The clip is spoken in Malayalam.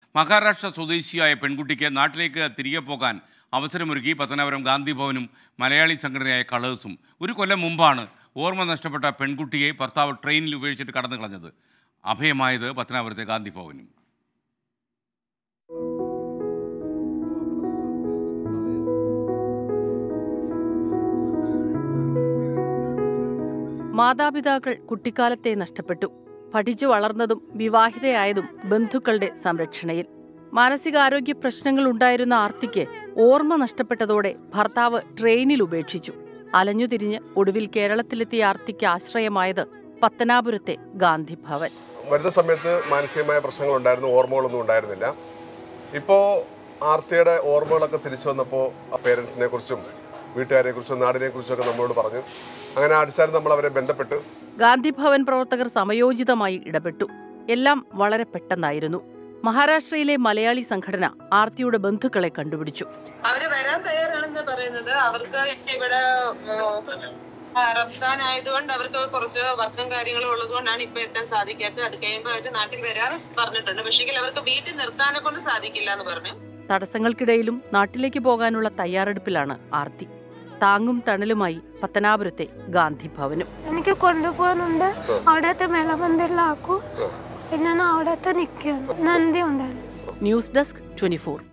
മഹാരാഷ്ട്ര സ്വദേശിയായ പെൺകുട്ടിക്ക് നാട്ടിലേക്ക് തിരികെ പോകാൻ അവസരമൊരുക്കി പത്തനാപുരം ഗാന്ധി ഭവനും മലയാളി സംഘടനയായ കളേഴ്സും ഒരു കൊല്ലം മുമ്പാണ് ഓർമ്മ നഷ്ടപ്പെട്ട പെൺകുട്ടിയെ ഭർത്താവ് ട്രെയിനിൽ ഉപേക്ഷിച്ചിട്ട് കടന്നു കളഞ്ഞത് അഭയമായത് പത്തനാപുരത്തെ ഗാന്ധി ഭവനും മാതാപിതാക്കൾ കുട്ടിക്കാലത്തെ നഷ്ടപ്പെട്ടു പഠിച്ചു വളർന്നതും വിവാഹിതയായതും ബന്ധുക്കളുടെ സംരക്ഷണയിൽ മാനസികാരോഗ്യ പ്രശ്നങ്ങൾ ഉണ്ടായിരുന്ന ആർത്തിക്ക് ഓർമ്മ നഷ്ടപ്പെട്ടതോടെ ഭർത്താവ് ട്രെയിനിൽ ഉപേക്ഷിച്ചു അലഞ്ഞുതിരിഞ്ഞ് ഒടുവിൽ കേരളത്തിലെത്തിയ ആർത്തിക്ക് ആശ്രയമായത് പത്തനാപുരത്തെ ഗാന്ധി ഭവൻ വരുന്ന സമയത്ത് മാനസികമായ പ്രശ്നങ്ങൾ ഉണ്ടായിരുന്നു ഓർമ്മകളൊന്നും ഉണ്ടായിരുന്നില്ല ഇപ്പോൾ ആർത്തിയുടെ ഓർമ്മകളൊക്കെ തിരിച്ചു വന്നപ്പോൾ പേരൻസിനെ കുറിച്ചും വീട്ടുകാരെ കുറിച്ചും നാടിനെ കുറിച്ചൊക്കെ നമ്മളോട് പറഞ്ഞു അങ്ങനെ ആ അടിസ്ഥാനത്തിൽ നമ്മൾ അവരെ ബന്ധപ്പെട്ടു ഗാന്ധി ഭവൻ പ്രവർത്തകർ സമയോചിതമായി ഇടപെട്ടു എല്ലാം വളരെ പെട്ടെന്നായിരുന്നു മഹാരാഷ്ട്രയിലെ മലയാളി സംഘടന ആർത്തിയുടെ ബന്ധുക്കളെ കണ്ടുപിടിച്ചു അവര് വരാൻ തയ്യാറാണെന്ന് പറയുന്നത് അവർക്ക് ഇവിടെ ഉം, ആ, റംസാൻ ആയതുകൊണ്ട് അവർക്ക് കുറച്ച് വർക്കും കാര്യങ്ങളും ഉള്ളതുകൊണ്ടാണ് ഇപ്പൊ എത്താൻ സാധിക്കാത്തത് അത് കഴിയുമ്പോൾ അവര് നാട്ടിൽ വരാറ് പറഞ്ഞിട്ടുണ്ട് പക്ഷെങ്കിൽ അവർക്ക് വീട്ടിൽ നിർത്താനെ കൊണ്ട് സാധിക്കില്ല എന്ന് പറഞ്ഞു തടസ്സങ്ങൾക്കിടയിലും നാട്ടിലേക്ക് പോകാനുള്ള തയ്യാറെടുപ്പിലാണ് ആർത്തി താങ്ങും തണലുമായി പത്തനാപുരത്തെ ഗാന്ധി ഭവനും എനിക്ക് കൊണ്ടുപോകാനുണ്ട് അവിടത്തെ മേളമന്ദിരിലാക്കൂ പിന്നെ ഞാൻ അവിടത്തെ നിൽക്കുന്നു നന്ദി ഉണ്ടായിരുന്നു ന്യൂസ് ഡെസ്ക് ട്വന്റി